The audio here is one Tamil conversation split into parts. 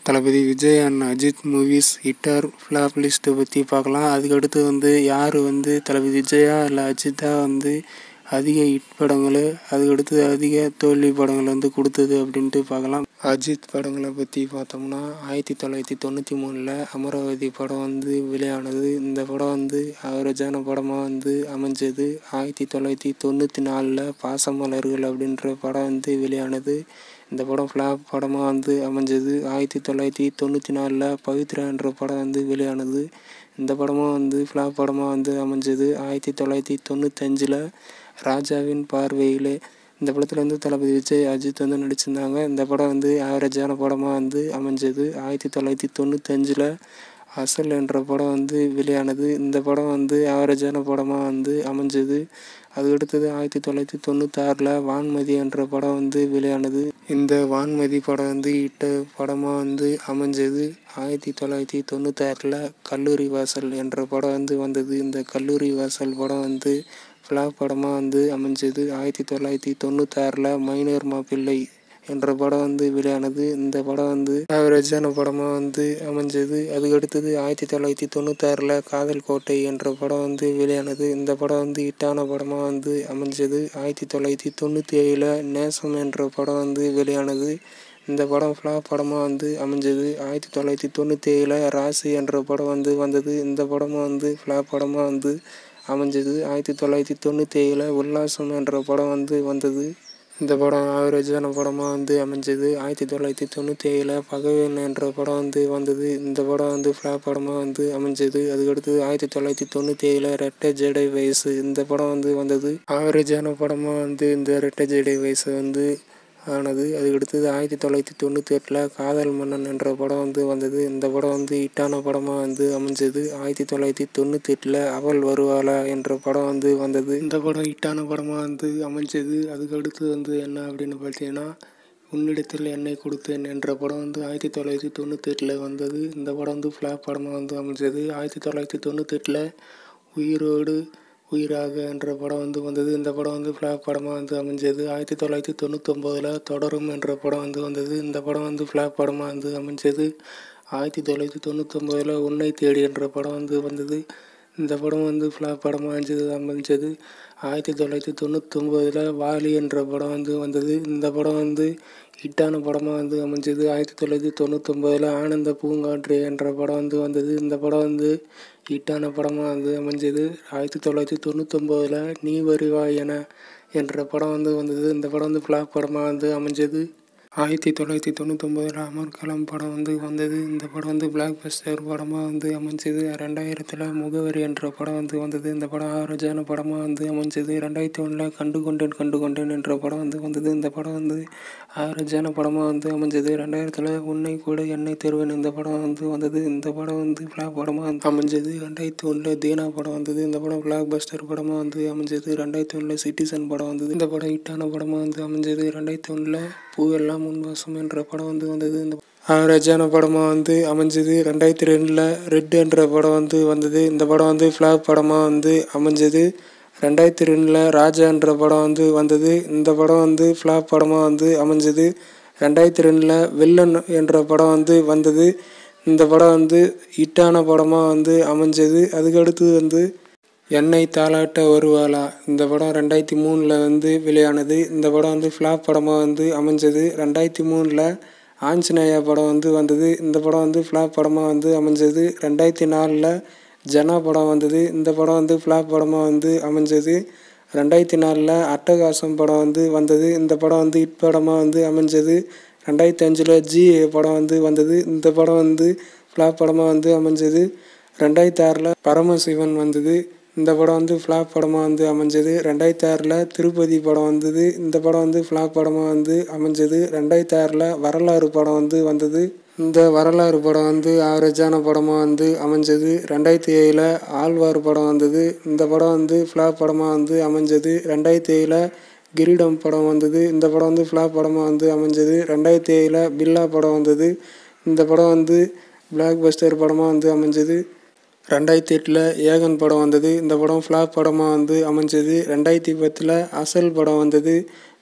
Thalapathy Vijay and Ajith movies hit or flop லிஸ்ட்டை பற்றி பார்க்கலாம் அதுக்கடுத்து வந்து யார் வந்து தளபதி விஜயா இல்லை அஜித்தா வந்து அதிக ஹிட் படங்கள் அதுக்கடுத்து அதிக தோல்வி படங்கள் வந்து கொடுத்தது அப்படின்ட்டு பார்க்கலாம் அஜித் படங்களை பற்றி பார்த்தோம்னா ஆயிரத்தி தொள்ளாயிரத்தி தொண்ணூற்றி மூணில் அமராவதி படம் வந்து வெளியானது இந்த படம் வந்து அவரேஜான படமாக வந்து அமைஞ்சது ஆயிரத்தி தொள்ளாயிரத்தி தொண்ணூற்றி நாலில் பாசமலர்கள் அப்படின்ற படம் வந்து வெளியானது இந்த படம் ஃப்ளாப் படமாக வந்து அமைஞ்சது ஆயிரத்தி தொள்ளாயிரத்தி தொண்ணூற்றி நாலில் பவித்ரான்ற படம் வந்து வெளியானது இந்த படமும் வந்து ஃப்ளாப் படமாக வந்து அமைஞ்சது ஆயிரத்தி தொள்ளாயிரத்தி தொண்ணூத்தஞ்சில் ராஜாவின் பார்வையிலே இந்த படத்தில் வந்து தளபதி விஜய் அஜித் வந்து நடிச்சிருந்தாங்க இந்த படம் வந்து ஆவரேஜான படமாக வந்து அமைஞ்சது ஆயிரத்தி தொள்ளாயிரத்தி தொண்ணூத்தஞ்சில் அசல் என்ற படம் வந்து வெளியானது இந்த படம் வந்து ஆவரேஜான படமாக வந்து அமைஞ்சது அதுக்கடுத்தது ஆயிரத்தி தொள்ளாயிரத்தி தொண்ணூத்தாறில் வான்மதி என்ற படம் வந்து வெளியானது இந்த வான்மதி படம் வந்து இட்ட படமாக வந்து அமைஞ்சது ஆயிரத்தி தொள்ளாயிரத்தி தொண்ணூத்தாறில் கல்லூரி வாசல் என்ற படம் வந்து வந்தது இந்த கல்லூரி வாசல் படம் வந்து ஃப்ளாப் படமாக வந்து அமைஞ்சது ஆயிரத்தி தொள்ளாயிரத்தி தொண்ணூத்தாறில் மைனர் மாப்பிள்ளை என்ற படம் வந்து வெளியானது இந்த படம் வந்து ஆவரேஜான படமாக வந்து அமைஞ்சது அதுக்கடுத்தது ஆயிரத்தி தொள்ளாயிரத்தி தொண்ணூத்தாறில் காதல் கோட்டை என்ற படம் வந்து வெளியானது இந்த படம் வந்து ஹிட்டான படமாக வந்து அமைஞ்சது ஆயிரத்தி தொள்ளாயிரத்தி தொண்ணூற்றி ஏழில் நேசம் என்ற படம் வந்து வெளியானது இந்த படம் ஃப்ளாப் படமாக வந்து அமைஞ்சது ஆயிரத்தி தொள்ளாயிரத்தி தொண்ணூற்றி ஏழில் ராசி என்ற படம் வந்து வந்தது இந்த படமும் வந்து ஃப்ளாப் படமாக வந்து அமைஞ்சது ஆயிரத்தி தொள்ளாயிரத்தி தொண்ணூற்றி ஏழில் உல்லாசம் என்ற படம் வந்து வந்தது இந்த படம் ஆவரேஜான படமாக வந்து அமைஞ்சது ஆயிரத்தி தொள்ளாயிரத்தி தொண்ணூற்றி ஏழில் பகவன் என்ற படம் வந்து வந்தது இந்த படம் வந்து ஃப்ளாப் படமாக வந்து அமைஞ்சது அதுக்கடுத்து ஆயிரத்தி தொள்ளாயிரத்தி தொண்ணூற்றி ஏழில் ரெட்டை ஜடை வயசு இந்த படம் வந்து வந்தது ஆவரேஜான படமாக வந்து இந்த ரெட்டை ஜடை வயசு வந்து ஆனது அதுக்கடுத்தது ஆயிரத்தி தொள்ளாயிரத்தி தொண்ணூற்றி எட்டில் காதல் மன்னன் என்ற படம் வந்து வந்தது இந்த படம் வந்து ஹிட்டான படமாக வந்து அமைஞ்சது ஆயிரத்தி தொள்ளாயிரத்தி தொண்ணூற்றி எட்டில் அவள் வருவாளா என்ற படம் வந்து வந்தது இந்த படம் ஹிட்டான படமாக வந்து அமைஞ்சது அதுக்கடுத்து வந்து என்ன அப்படின்னு பார்த்தீங்கன்னா உன்னிடத்தில் என்னை கொடுத்தேன் என்ற படம் வந்து ஆயிரத்தி தொள்ளாயிரத்தி தொண்ணூத்தெட்டில் வந்தது இந்த படம் வந்து ஃப்ளாப் படமாக வந்து அமைஞ்சது ஆயிரத்தி தொள்ளாயிரத்தி தொண்ணூத்தெட்டில் உயிரோடு உயிராக என்ற படம் வந்து வந்தது இந்த படம் வந்து ஃப்ளாப் படமாக வந்து அமைஞ்சது ஆயிரத்தி தொள்ளாயிரத்தி தொண்ணூத்தொம்போதில் தொடரும் என்ற படம் வந்து வந்தது இந்த படம் வந்து ஃப்ளாப் படமாக வந்து அமைஞ்சது ஆயிரத்தி தொள்ளாயிரத்தி தொண்ணூத்தொம்போதில் உன்னை தேடி என்ற படம் வந்து வந்தது இந்த படம் வந்து ஃப்ளாப் படமாக அமைஞ்சது அமைஞ்சது ஆயிரத்தி தொள்ளாயிரத்தி தொண்ணூத்தொம்போதில் வாலி என்ற படம் வந்து வந்தது இந்த படம் வந்து ஹிட்டான படமாக வந்து அமைஞ்சது ஆயிரத்தி தொள்ளாயிரத்தி தொண்ணூத்தொம்போதில் ஆனந்த பூங்காற்று என்ற படம் வந்து வந்தது இந்த படம் வந்து ஹிட்டான படமாக வந்து அமைஞ்சது ஆயிரத்தி தொள்ளாயிரத்தி தொண்ணூத்தொம்போதில் நீ வருவாய் என என்ற படம் வந்து வந்தது இந்த படம் வந்து ஃப்ளாப் படமாக வந்து அமைஞ்சது ஆயிரத்தி தொள்ளாயிரத்தி தொண்ணூத்தொம்போதில் அமர்கலம் படம் வந்து வந்தது இந்த படம் வந்து பிளாக் பஸ்டர் படமாக வந்து அமைஞ்சது ரெண்டாயிரத்தில் முகவரி என்ற படம் வந்து வந்தது இந்த படம் ஆவரேஜான படமாக வந்து அமைஞ்சது ரெண்டாயிரத்தி ஒன்றில் கண்டு கொண்டேன் கண்டு கொண்டேன் என்ற படம் வந்து வந்தது இந்த படம் வந்து ஆவரேஜான படமாக வந்து அமைஞ்சது ரெண்டாயிரத்தில் உன்னை கூட என்னை தருவேன் இந்த படம் வந்து வந்தது இந்த படம் வந்து ஃப்ளாப் படமாக வந்து அமைஞ்சது ரெண்டாயிரத்தி ஒன்றில் தீனா படம் வந்தது இந்த படம் பிளாக் பஸ்டர் படமாக வந்து அமைஞ்சது ரெண்டாயிரத்தி ஒன்றில் சிட்டிசன் படம் வந்தது இந்த படம் ஹிட்டான படமாக வந்து அமைஞ்சது ரெண்டாயிரத்தி ஒன்றில் பூவெல்லாம் முன்வாசம் என்ற படம் வந்து வந்தது இந்த ஆவரேஜான படமாக வந்து அமைஞ்சது ரெண்டாயிரத்தி ரெண்டில் ரெட் என்ற படம் வந்து வந்தது இந்த படம் வந்து ஃப்ளாப் படமாக வந்து அமைஞ்சது ரெண்டாயிரத்தி ரெண்டில் ராஜா என்ற படம் வந்து வந்தது இந்த படம் வந்து ஃப்ளாப் படமாக வந்து அமைஞ்சது ரெண்டாயிரத்தி ரெண்டில் வில்லன் என்ற படம் வந்து வந்தது இந்த படம் வந்து ஹிட்டான படமாக வந்து அமைஞ்சது அதுக்கடுத்து வந்து என்னை தாளாட்ட வருவாளா இந்த படம் ரெண்டாயிரத்தி மூணில் வந்து வெளியானது இந்த படம் வந்து ஃப்ளாப் படமாக வந்து அமைஞ்சது ரெண்டாயிரத்தி மூணில் ஆஞ்சநேயா படம் வந்து வந்தது இந்த படம் வந்து ஃப்ளாப் படமாக வந்து அமைஞ்சது ரெண்டாயிரத்தி நாலில் ஜனா படம் வந்தது இந்த படம் வந்து ஃப்ளாப் படமாக வந்து அமைஞ்சது ரெண்டாயிரத்தி நாலில் அட்டகாசம் படம் வந்து வந்தது இந்த படம் வந்து ஹிட் படமாக வந்து அமைஞ்சது ரெண்டாயிரத்தி அஞ்சில் ஜி படம் வந்து வந்தது இந்த படம் வந்து ஃப்ளாப் படமாக வந்து அமைஞ்சது ரெண்டாயிரத்தி ஆறில் பரமசிவன் வந்தது இந்த படம் வந்து ஃப்ளாப் படமாக வந்து அமைஞ்சது ரெண்டாயிரத்தி ஆறில் திருப்பதி படம் வந்தது இந்த படம் வந்து ஃப்ளாப் படமாக வந்து அமைஞ்சது ரெண்டாயிரத்தி ஆறில் வரலாறு படம் வந்து வந்தது இந்த வரலாறு படம் வந்து ஆவரேஜான படமாக வந்து அமைஞ்சது ரெண்டாயிரத்தி ஏழில் ஆழ்வார் படம் வந்தது இந்த படம் வந்து ஃப்ளாப் படமாக வந்து அமைஞ்சது ரெண்டாயிரத்தி ஏழில் கிரீடம் படம் வந்தது இந்த படம் வந்து ஃப்ளாப் படமாக வந்து அமைஞ்சது ரெண்டாயிரத்தி ஏழில் பில்லா படம் வந்தது இந்த படம் வந்து பிளாக் பஸ்டர் படமாக வந்து அமைஞ்சது ரெண்டாயிரத்தி எட்டில் ஏகன் படம் வந்தது இந்த படம் ஃப்ளாப் படமாக வந்து அமைஞ்சது ரெண்டாயிரத்தி பத்தில் அசல் படம் வந்தது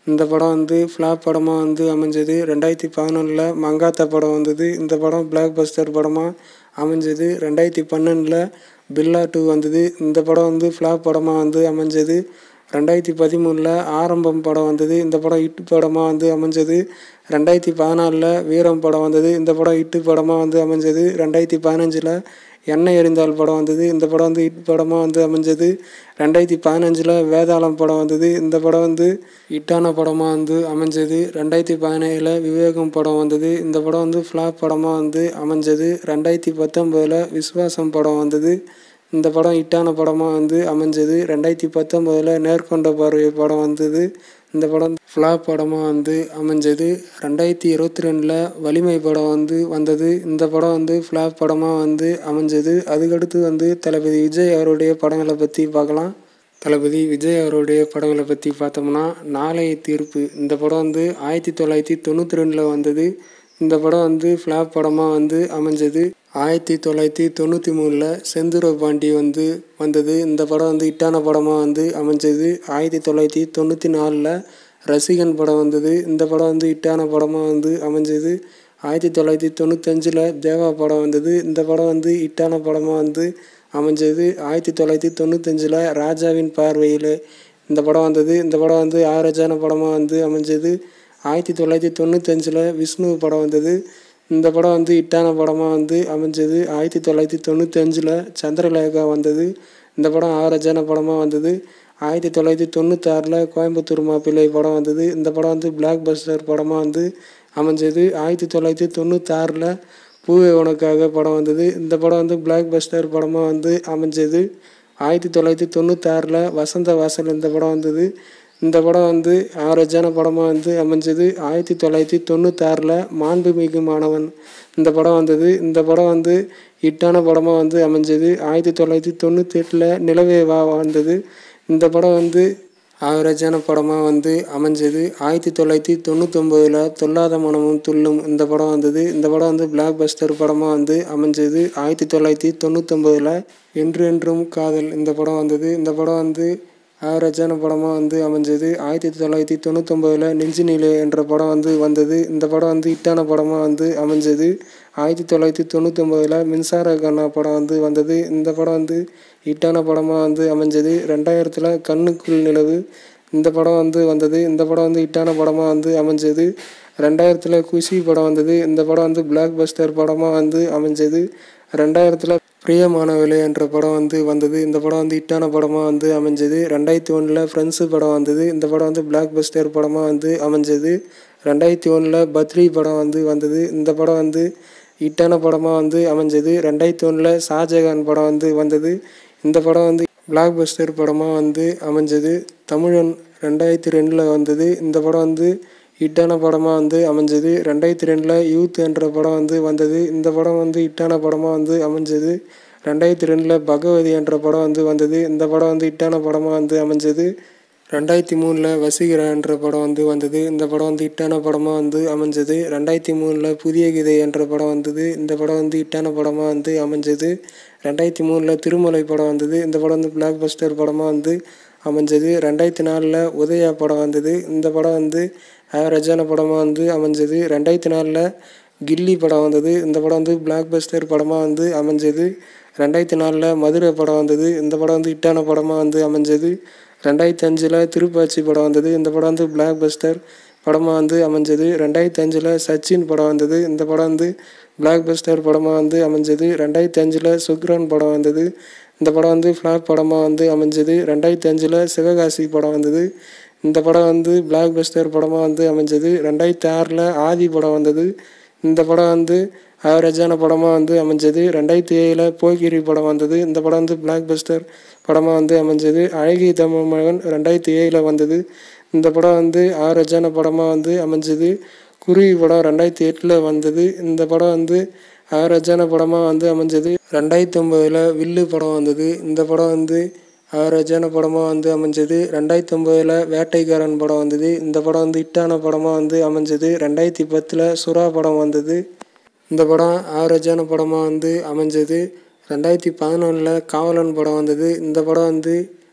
இந்த படம் வந்து ஃப்ளாப் படமாக வந்து அமைஞ்சது ரெண்டாயிரத்தி பதினொன்றில் மங்காத்தா படம் வந்தது இந்த படம் பிளாக் பஸ்டர் படமாக அமைஞ்சது ரெண்டாயிரத்தி பன்னெண்டில் பில்லா டூ வந்தது இந்த படம் வந்து ஃப்ளாப் படமாக வந்து அமைஞ்சது ரெண்டாயிரத்தி பதிமூணில் ஆரம்பம் படம் வந்தது இந்த படம் ஹிட் படமாக வந்து அமைஞ்சது ரெண்டாயிரத்தி பதினாலில் வீரம் படம் வந்தது இந்த படம் ஹிட்டு படமாக வந்து அமைஞ்சது ரெண்டாயிரத்தி பதினஞ்சில் எண்ணெய் எறிந்தால் படம் வந்தது இந்த படம் வந்து ஹிட் படமாக வந்து அமைஞ்சது ரெண்டாயிரத்தி பதினஞ்சில் வேதாளம் படம் வந்தது இந்த படம் வந்து ஹிட்டான படமாக வந்து அமைஞ்சது ரெண்டாயிரத்தி பதினேழில் விவேகம் படம் வந்தது இந்த படம் வந்து ஃப்ளாப் படமாக வந்து அமைஞ்சது ரெண்டாயிரத்தி பத்தொம்போதில் விஸ்வாசம் படம் வந்தது இந்த படம் ஹிட்டான படமாக வந்து அமைஞ்சது ரெண்டாயிரத்தி பத்தொம்போதில் நேர்கொண்ட பார்வை படம் வந்தது இந்த படம் ஃப்ளாப் படமாக வந்து அமைஞ்சது ரெண்டாயிரத்தி இருபத்தி ரெண்டில் வலிமை படம் வந்து வந்தது இந்த படம் வந்து ஃப்ளாப் படமாக வந்து அமைஞ்சது அதுக்கடுத்து வந்து தளபதி விஜய் அவருடைய படங்களை பற்றி பார்க்கலாம் தளபதி விஜய் அவருடைய படங்களை பற்றி பார்த்தோம்னா நாளைய தீர்ப்பு இந்த படம் வந்து ஆயிரத்தி தொள்ளாயிரத்தி தொண்ணூற்றி ரெண்டில் வந்தது இந்த படம் வந்து ஃப்ளாப் படமாக வந்து அமைஞ்சது ஆயிரத்தி தொள்ளாயிரத்தி தொண்ணூற்றி மூணில் செந்தூர பாண்டி வந்து வந்தது இந்த படம் வந்து ஹிட்டான படமாக வந்து அமைஞ்சது ஆயிரத்தி தொள்ளாயிரத்தி தொண்ணூற்றி நாலில் ரசிகன் படம் வந்தது இந்த படம் வந்து ஹிட்டான படமாக வந்து அமைஞ்சது ஆயிரத்தி தொள்ளாயிரத்தி தொண்ணூத்தஞ்சில் தேவா படம் வந்தது இந்த படம் வந்து ஹிட்டான படமாக வந்து அமைஞ்சது ஆயிரத்தி தொள்ளாயிரத்தி தொண்ணூத்தஞ்சில் ராஜாவின் பார்வையில் இந்த படம் வந்தது இந்த படம் வந்து ஆவரேஜான படமாக வந்து அமைஞ்சது ஆயிரத்தி தொள்ளாயிரத்தி தொண்ணூத்தஞ்சில் விஷ்ணு படம் வந்தது இந்த படம் வந்து ஹிட்டான படமாக வந்து அமைஞ்சது ஆயிரத்தி தொள்ளாயிரத்தி தொண்ணூத்தஞ்சில் சந்திரலேகா வந்தது இந்த படம் ஆவரேஜான படமாக வந்தது ஆயிரத்தி தொள்ளாயிரத்தி தொண்ணூத்தாறில் கோயம்புத்தூர் மாப்பிள்ளை படம் வந்தது இந்த படம் வந்து பிளாக் பஸ்டர் படமாக வந்து அமைஞ்சது ஆயிரத்தி தொள்ளாயிரத்தி தொண்ணூத்தாறில் பூவே உனக்காக படம் வந்தது இந்த படம் வந்து பிளாக் பஸ்டர் படமாக வந்து அமைஞ்சது ஆயிரத்தி தொள்ளாயிரத்தி தொண்ணூத்தாறில் வசந்த வாசல் இந்த படம் வந்தது இந்த படம் வந்து ஆவரேஜான படமாக வந்து அமைஞ்சது ஆயிரத்தி தொள்ளாயிரத்தி தொண்ணூத்தாறில் மாண்புமிகு மாணவன் இந்த படம் வந்தது இந்த படம் வந்து ஹிட்டான படமாக வந்து அமைஞ்சது ஆயிரத்தி தொள்ளாயிரத்தி தொண்ணூற்றி எட்டில் நிலவே வா வந்தது இந்த படம் வந்து ஆவரேஜான படமாக வந்து அமைஞ்சது ஆயிரத்தி தொள்ளாயிரத்தி தொண்ணூத்தொம்போதில் தொல்லாத மனமும் துள்ளும் இந்த படம் வந்தது இந்த படம் வந்து பிளாக் பஸ்டர் படமாக வந்து அமைஞ்சது ஆயிரத்தி தொள்ளாயிரத்தி தொண்ணூத்தொம்போதில் என்று என்றும் காதல் இந்த படம் வந்தது இந்த படம் வந்து ஆவரேஜான படமாக வந்து அமைஞ்சது ஆயிரத்தி தொள்ளாயிரத்தி தொண்ணூத்தொம்போதில் நெஞ்சு நிலை என்ற படம் வந்து வந்தது இந்த படம் வந்து ஹிட்டான படமாக வந்து அமைஞ்சது ஆயிரத்தி தொள்ளாயிரத்தி தொண்ணூத்தொம்போதில் மின்சார கண்ணா படம் வந்து வந்தது இந்த படம் வந்து ஹிட்டான படமாக வந்து அமைஞ்சது ரெண்டாயிரத்தில் கண்ணுக்குள் நிலவு இந்த படம் வந்து வந்தது இந்த படம் வந்து ஹிட்டான படமாக வந்து அமைஞ்சது ரெண்டாயிரத்தில் குஷி படம் வந்தது இந்த படம் வந்து பிளாக் பஸ்டர் படமாக வந்து அமைஞ்சது ரெண்டாயிரத்தில் பிரியமானவளே என்ற படம் வந்து வந்தது இந்த படம் வந்து ஹிட்டான படமாக வந்து அமைஞ்சது ரெண்டாயிரத்தி ஒன்றில் ஃப்ரெண்ட்ஸு படம் வந்தது இந்த படம் வந்து பிளாக் பஸ்டர் படமாக வந்து அமைஞ்சது ரெண்டாயிரத்தி ஒன்றில் பத்ரி படம் வந்து வந்தது இந்த படம் வந்து ஹிட்டான படமாக வந்து அமைஞ்சது ரெண்டாயிரத்தி ஒன்றில் ஷாஜகான் படம் வந்து வந்தது இந்த படம் வந்து பிளாக் பஸ்டர் படமாக வந்து அமைஞ்சது தமிழன் ரெண்டாயிரத்தி ரெண்டில் வந்தது இந்த படம் வந்து ஹிட்டான படமாக வந்து அமைஞ்சது ரெண்டாயிரத்தி ரெண்டில் யூத் என்ற படம் வந்து வந்தது இந்த படம் வந்து ஹிட்டான படமாக வந்து அமைஞ்சது ரெண்டாயிரத்தி ரெண்டில் பகவதி என்ற படம் வந்து வந்தது இந்த படம் வந்து ஹிட்டான படமாக வந்து அமைஞ்சது ரெண்டாயிரத்தி மூணில் வசீகரா என்ற படம் வந்து வந்தது இந்த படம் வந்து ஹிட்டான படமாக வந்து அமைஞ்சது ரெண்டாயிரத்தி மூணில் புதிய கீதை என்ற படம் வந்தது இந்த படம் வந்து ஹிட்டான படமாக வந்து அமைஞ்சது ரெண்டாயிரத்தி மூணில் திருமலை படம் வந்தது இந்த படம் வந்து பிளாக் பஸ்டர் படமாக வந்து அமைஞ்சது ரெண்டாயிரத்தி நாலில் உதயா படம் வந்தது இந்த படம் வந்து ஆவரேஜான படமாக வந்து அமைஞ்சது ரெண்டாயிரத்தி நாலில் கில்லி படம் வந்தது இந்த படம் வந்து பிளாக் பஸ்டர் படமாக வந்து அமைஞ்சது ரெண்டாயிரத்தி நாலில் மதுரை படம் வந்தது இந்த படம் வந்து ஹிட்டான படமாக வந்து அமைஞ்சது ரெண்டாயிரத்தி அஞ்சில் திருப்பாச்சி படம் வந்தது இந்த படம் வந்து பிளாக் பஸ்டர் படமாக வந்து அமைஞ்சது ரெண்டாயிரத்தி அஞ்சில் சச்சின் படம் வந்தது இந்த படம் வந்து பிளாக் பஸ்டர் படமாக வந்து அமைஞ்சது ரெண்டாயிரத்தி அஞ்சில் சுக்ரன் படம் வந்தது இந்த படம் வந்து ஃப்ளாப் படமாக வந்து அமைஞ்சது ரெண்டாயிரத்தி அஞ்சில் சிவகாசி படம் வந்தது இந்த படம் வந்து பிளாக் பஸ்டர் படமாக வந்து அமைஞ்சது ரெண்டாயிரத்தி ஆறில் ஆதி படம் வந்தது இந்த படம் வந்து ஆவரேஜான படமாக வந்து அமைஞ்சது ரெண்டாயிரத்தி ஏழில் போக்கிரி படம் வந்தது இந்த படம் வந்து பிளாக் பஸ்டர் படமாக வந்து அமைஞ்சது அழகிய தமிழ் மகன் ரெண்டாயிரத்தி ஏழில் வந்தது இந்த படம் வந்து ஆவரேஜான படமாக வந்து அமைஞ்சது குருவி படம் ரெண்டாயிரத்தி எட்டில் வந்தது இந்த படம் வந்து ஆவரேஜான படமாக வந்து அமைஞ்சது ரெண்டாயிரத்தி ஒம்போதில் வில்லு படம் வந்தது இந்த படம் வந்து ஆவரேஜான படமாக வந்து அமைஞ்சது ரெண்டாயிரத்தி ஒம்போதில் வேட்டைக்காரன் படம் வந்தது இந்த படம் வந்து ஹிட்டான படமாக வந்து அமைஞ்சது ரெண்டாயிரத்தி பத்தில் சுறா படம் வந்தது இந்த படம் ஆவரேஜான படமாக வந்து அமைஞ்சது ரெண்டாயிரத்தி பதினொன்றில் காவலன் படம் வந்தது இந்த படம் வந்து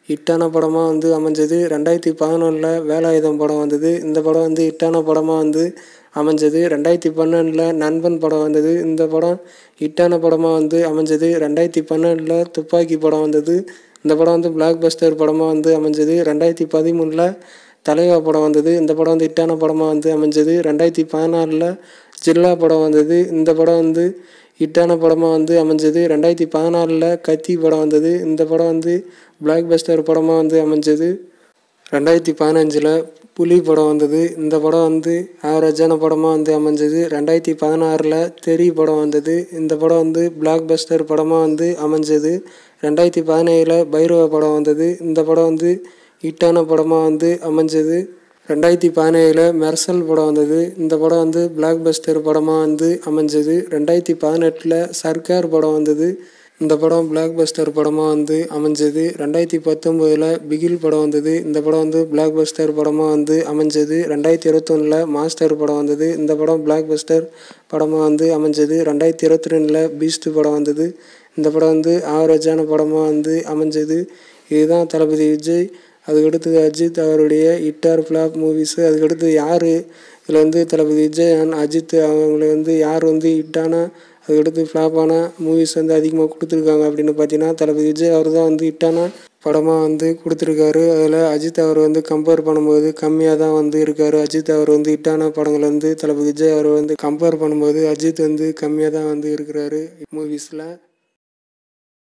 ஹிட்டான படமாக வந்து அமைஞ்சது ரெண்டாயிரத்தி பதினொன்றில் வேலாயுதம் படம் வந்தது இந்த படம் வந்து ஹிட்டான படமாக வந்து அமைஞ்சது ரெண்டாயிரத்தி பன்னெண்டில் நண்பன் படம் வந்தது இந்த படம் ஹிட்டான படமாக வந்து அமைஞ்சது ரெண்டாயிரத்தி பன்னெண்டில் துப்பாக்கி படம் வந்தது இந்த படம் வந்து பிளாக் பஸ்டர் படமாக வந்து அமைஞ்சது ரெண்டாயிரத்தி பதிமூணில் தலைவா படம் வந்தது இந்த படம் வந்து ஹிட்டான படமாக வந்து அமைஞ்சது ரெண்டாயிரத்தி பதினாறில் ஜில்லா படம் வந்தது இந்த படம் வந்து ஹிட்டான படமாக வந்து அமைஞ்சது ரெண்டாயிரத்தி பதினாலில் கத்தி படம் வந்தது இந்த படம் வந்து பிளாக் பஸ்டர் படமாக வந்து அமைஞ்சது ரெண்டாயிரத்தி பதினஞ்சில் புலி படம் வந்தது இந்த படம் வந்து ஆவரேஜான படமாக வந்து அமைஞ்சது ரெண்டாயிரத்தி பதினாறில் தெரி படம் வந்தது இந்த படம் வந்து பிளாக் பஸ்டர் படமாக வந்து அமைஞ்சது ரெண்டாயிரத்தி பதினேழில் பைரவ படம் வந்தது இந்த படம் வந்து ஹிட்டான படமாக வந்து அமைஞ்சது ரெண்டாயிரத்தி பதினேழில் மெர்சல் படம் வந்தது இந்த படம் வந்து பிளாக் பஸ்டர் படமாக வந்து அமைஞ்சது ரெண்டாயிரத்தி பதினெட்டில் சர்க்கார் படம் வந்தது இந்த படம் பிளாக் பஸ்டர் படமாக வந்து அமைஞ்சது ரெண்டாயிரத்தி பத்தொம்போதில் பிகில் படம் வந்தது இந்த படம் வந்து பிளாக் பஸ்டர் படமாக வந்து அமைஞ்சது ரெண்டாயிரத்தி இருபத்தொன்னில் மாஸ்டர் படம் வந்தது இந்த படம் பிளாக் பஸ்டர் படமாக வந்து அமைஞ்சது ரெண்டாயிரத்தி இருபத்தி ரெண்டில் பீஸ்ட் படம் வந்தது இந்த படம் வந்து ஆவரேஜான படமாக வந்து அமைஞ்சது இதுதான் தளபதி விஜய் அதுக்கடுத்தது அஜித் அவருடைய ஹிட்டார் ஃப்ளாப் மூவிஸு அதுக்கடுத்து யார் இதில் வந்து தளபதி விஜய் அண்ட் அஜித் அவங்களை வந்து யார் வந்து ஹிட்டான அதுக்கடுத்து ஃப்ளாப்பான மூவிஸ் வந்து அதிகமாக கொடுத்துருக்காங்க அப்படின்னு பார்த்தீங்கன்னா தளபதி விஜய் அவர் தான் வந்து ஹிட்டான படமாக வந்து கொடுத்துருக்காரு அதில் அஜித் அவர் வந்து கம்பேர் பண்ணும்போது கம்மியாக தான் வந்து இருக்கார் அஜித் அவர் வந்து ஹிட்டான படங்கள் வந்து தளபதி விஜய் அவர் வந்து கம்பேர் பண்ணும்போது அஜித் வந்து கம்மியாக தான் வந்து இருக்கிறாரு மூவிஸில்